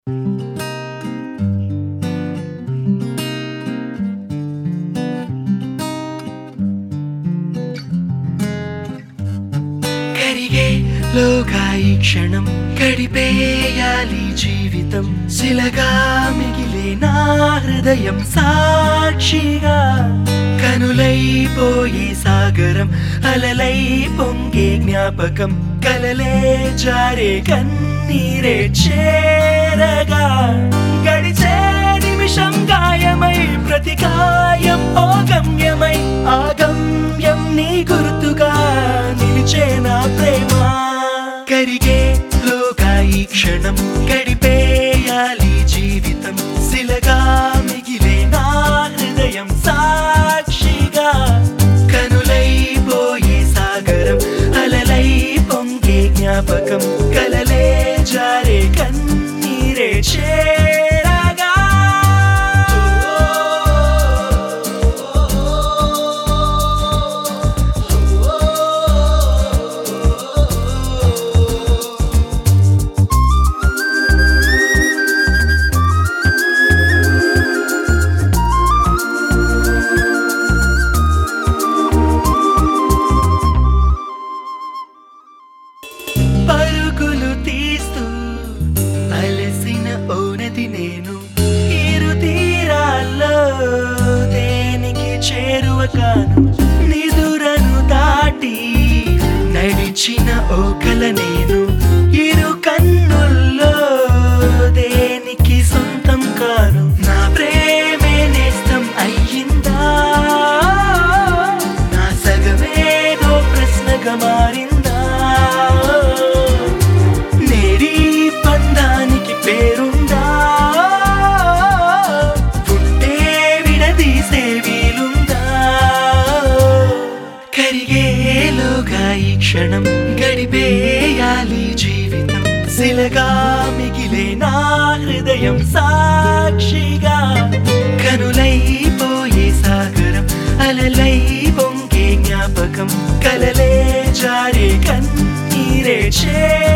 లోగా ఈ క్షణం గడిపేయాలి జీవితం శిలగా మిగిలే నా హృదయం సాక్షిగా కనులైపోయే సాగరం అలలై పొంగే జ్ఞాపకం కలలే జారే కన్నీరే చేరగా గడిచే నిమిషం గాయమై ప్రతి గాయం ఓ గమ్యమై ఆ గమ్యం నీ గుర్తుగా నిలిచే నా ప్రేమ కరిగే లోగా ఈ క్షణం గడిపేయాలి జీవితం శిలగా మిగిలే నా హృదయం సాక్షిగా కనులైపోయే సాగరం అలలై పొంగే జ్ఞాపకం కలలే జారే కన్నీరే చేరగా పరుగులు తీస్తూ అలసిన ఓనది నేను ఇరు తీరాల్లో దేనికి చేరువ కాను నిదురను దాటి నడిచిన ఓకల నేను ఇరు కన్నుల్లో దేనికి సొంతం కాను నా ప్రేమే నేస్తం అయ్యిందా నా సగమేదో ప్రశ్నగా మారిందా నేడి పందానికి పేరుందా పుట్టే విడదీసే వీలుందా కరిగేలోగా ఈ క్షణం గడిపేయాలి జీవితం శిలగా మిగిలే నా హృదయం సాక్షిగా కనులైపోయే సాగరం అలలై పొంగే జ్ఞాపకం కలలే జారే కన్నీరే చే